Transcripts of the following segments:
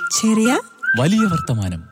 ചെറിയ വലിയ വർത്തമാനം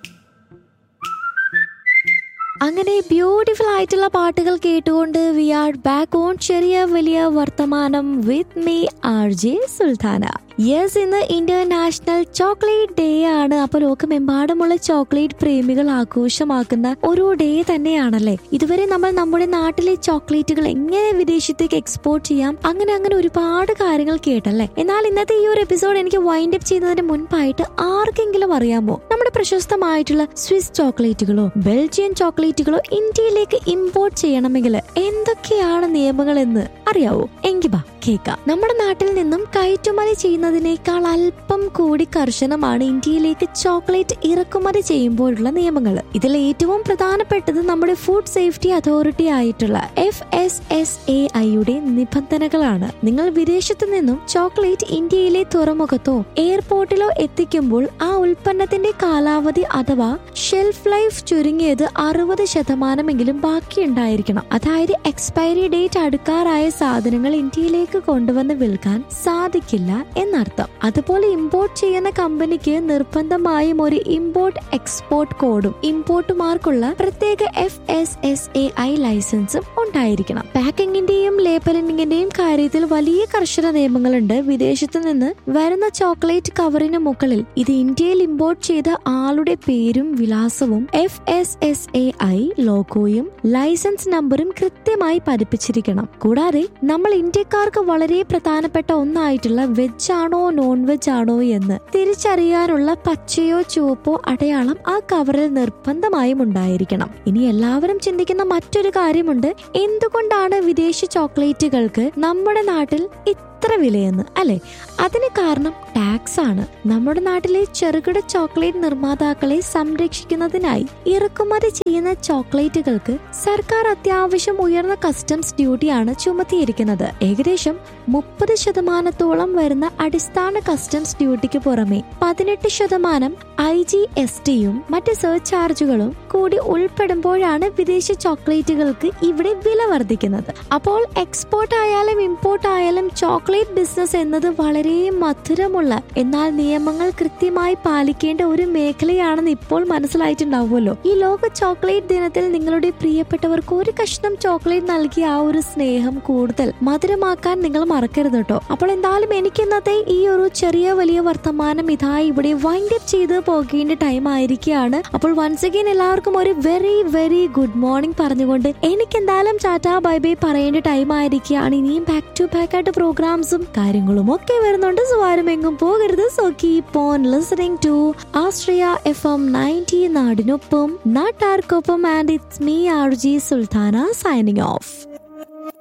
അങ്ങനെ ബ്യൂട്ടിഫുൾ ആയിട്ടുള്ള പാട്ടുകൾ കേട്ടുകൊണ്ട് വി ആർ ബാക്ക് ഓൺ ചെറിയ വലിയ വർത്തമാനം with me R J Sultana yes ഇന്ന് ഇന്റർനാഷണൽ ചോക്ലേറ്റ് ഡേ ആണ് അപ്പൊ ലോകമെമ്പാടുമുള്ള ചോക്ലേറ്റ് പ്രേമികൾ ആഘോഷമാക്കുന്ന ഒരു ഡേ തന്നെയാണല്ലേ ഇതുവരെ നമ്മൾ നമ്മുടെ നാട്ടിലെ ചോക്ലേറ്റുകൾ എങ്ങനെ വിദേശത്തേക്ക് എക്സ്പോർട്ട് ചെയ്യാം അങ്ങനെ അങ്ങനെ ഒരുപാട് കാര്യങ്ങൾ കേട്ടല്ലേ എന്നാൽ ഇന്നത്തെ ഈ ഒരു എപ്പിസോഡ് എനിക്ക് വൈൻഡ് അപ്പ് ചെയ്യുന്നതിന് മുൻപായിട്ട് ആർക്കെങ്കിലും അറിയാമോ നമ്മുടെ പ്രശസ്തമായിട്ടുള്ള സ്വിസ് ചോക്ലേറ്റുകളോ ബെൽജിയൻ ചോക്ലേറ്റുകളോ ഇന്ത്യയിലേക്ക് ഇമ്പോർട്ട് ചെയ്യണമെങ്കിൽ എന്തൊക്കെയാണ് നിയമങ്ങൾ എന്ന് അറിയാവോ എങ്കി ബാ കേൾക്കാം നമ്മുടെ നാട്ടിൽ നിന്നും കയറ്റുമതി ചെയ്യുന്നതിനേക്കാൾ അല്പം കൂടി കർശനമാണ് ഇന്ത്യയിലേക്ക് ചോക്ലേറ്റ് ഇറക്കുമതി ചെയ്യുമ്പോഴുള്ള നിയമങ്ങൾ ഇതിൽ ഏറ്റവും പ്രധാനപ്പെട്ടത് നമ്മുടെ ഫുഡ് സേഫ്റ്റി അതോറിറ്റി ആയിട്ടുള്ള എഫ് എസ് എസ് എ ഐയുടെ നിബന്ധനകളാണ് നിങ്ങൾ വിദേശത്തു നിന്നും ചോക്ലേറ്റ് ഇന്ത്യയിലെ തുറമുഖത്തോ എയർപോർട്ടിലോ എത്തിക്കുമ്പോൾ ആ ഉൽപ്പന്നത്തിന്റെ കാലാവധി അഥവാ ഷെൽഫ് ലൈഫ് ചുരുങ്ങിയത് അറുപത് ശതമാനമെങ്കിലും ബാക്കിയുണ്ടായിരിക്കണം അതായത് എക്സ്പയറി ഡേറ്റ് അടുക്കാറായ സാധനങ്ങൾ ഇന്ത്യയിലേക്ക് കൊണ്ടുവന്ന് വിൽക്കാൻ സാധിക്കില്ല എന്നർത്ഥം അതുപോലെ ഇമ്പോർട്ട് ചെയ്യുന്ന കമ്പനിക്ക് നിർബന്ധമായും ഒരു ഇമ്പോർട്ട് എക്സ്പോർട്ട് കോഡും ഇമ്പോർട്ടുമാർക്കുള്ള പ്രത്യേക F S S A I ലൈസൻസും ഉണ്ടായിരിക്കണം പാക്കിങ്ങിന്റെയും ലേബലിംഗിന്റെയും കാര്യത്തിൽ വലിയ കർശന നിയമങ്ങളുണ്ട് വിദേശത്ത് നിന്ന് വരുന്ന ചോക്ലേറ്റ് കവറിന് മുകളിൽ ഇത് ഇന്ത്യയിൽ ഇമ്പോർട്ട് ചെയ്ത ആളുടെ പേരും വിലാസവും F S S A I ലോഗോയും ലൈസൻസ് നമ്പറും കൃത്യമായി പതിപ്പിച്ചിരിക്കണം കൂടാതെ നമ്മൾ ഇന്ത്യക്കാർക്ക് വളരെ പ്രധാനപ്പെട്ട ഒന്നായിട്ടുള്ള വെജ് ആണോ നോൺ വെജ് ആണോ എന്ന് തിരിച്ചറിയാനുള്ള പച്ചയോ ചുവപ്പോ അടയാളം ആ കവറിൽ നിർബന്ധമായും ഉണ്ടായിരിക്കണം ഇനി എല്ലാവരും ചിന്തിക്കുന്ന മറ്റൊരു കാര്യമുണ്ട് എന്തുകൊണ്ടാണ് വിദേശ ചോക്ലേറ്റുകൾക്ക് നമ്മുടെ നാട്ടിൽ ഇത്ര വിലയെന്ന് അല്ലെ അതിന് കാരണം ടാക്സ് ആണ് നമ്മുടെ നാട്ടിലെ ചെറുകിട ചോക്ലേറ്റ് നിർമ്മാതാക്കളെ സംരക്ഷിക്കുന്നതിനായി ഇറക്കുമതി ചെയ്യുന്ന ചോക്ലേറ്റുകൾക്ക് സർക്കാർ അത്യാവശ്യം ഉയർന്ന കസ്റ്റംസ് ഡ്യൂട്ടിയാണ് ചുമത്തിയിരിക്കുന്നത് ഏകദേശം മുപ്പത് ശതമാനത്തോളം വരുന്ന അടിസ്ഥാന കസ്റ്റംസ് ഡ്യൂട്ടിക്ക് പുറമെ പതിനെട്ട് ശതമാനം ഐ ജി എസ് ടിയും മറ്റ് സർചാർജുകളും കൂടി ഉൾപ്പെടുമ്പോഴാണ് വിദേശ ചോക്ലേറ്റുകൾക്ക് ഇവിടെ വില വർദ്ധിക്കുന്നത് അപ്പോൾ എക്സ്പോർട്ട് ആയാലും ഇമ്പോർട്ട് ആയാലും ചോക്ലേറ്റ് ബിസിനസ് എന്നത് വളരെ മധുരമുള്ള എന്നാൽ നിയമങ്ങൾ കൃത്യമായി പാലിക്കേണ്ട ഒരു മേഖലയാണെന്ന് ഇപ്പോൾ മനസ്സിലായിട്ടുണ്ടാവുമല്ലോ ഈ ലോക ചോക്ലേറ്റ് ദിനത്തിൽ നിങ്ങളുടെ പ്രിയപ്പെട്ടവർക്ക് ഒരു കഷ്ണം ചോക്ലേറ്റ് നൽകിയ ആ ഒരു സ്നേഹം കൂടുതൽ മധുരമാക്കാൻ നിങ്ങൾ മറക്കരുത് കേട്ടോ അപ്പോൾ എന്തായാലും എനിക്ക് ഇന്നത്തെ ഈ ഒരു ചെറിയ വലിയ വർത്തമാനം ഇതായി ഇവിടെ വൈൻഡ് അപ്പ് ചെയ്ത് പോകേണ്ട ടൈം ആയിരിക്കുകയാണ് അപ്പോൾ വൺസ് അഗൈൻ എല്ലാവർക്കും ഒരു വെരി വെരി ഗുഡ് മോർണിംഗ് പറഞ്ഞുകൊണ്ട് എനിക്ക് എന്തായാലും ടാറ്റാ ബൈ ബൈ പറയേണ്ട ടൈം ആയിരിക്കുകയാണ് ഇനിയും ബാക്ക് ടു ബാക്ക് ആയിട്ട് പ്രോഗ്രാംസും കാര്യങ്ങളും ഒക്കെ വരുന്നുണ്ട് സോ ആരും എങ്ങും പോകരുത് so keep on listening to Astriya F M ninety നാടിനൊപ്പം നാട്ടാർക്കൊപ്പം and it's me R J Sultana signing of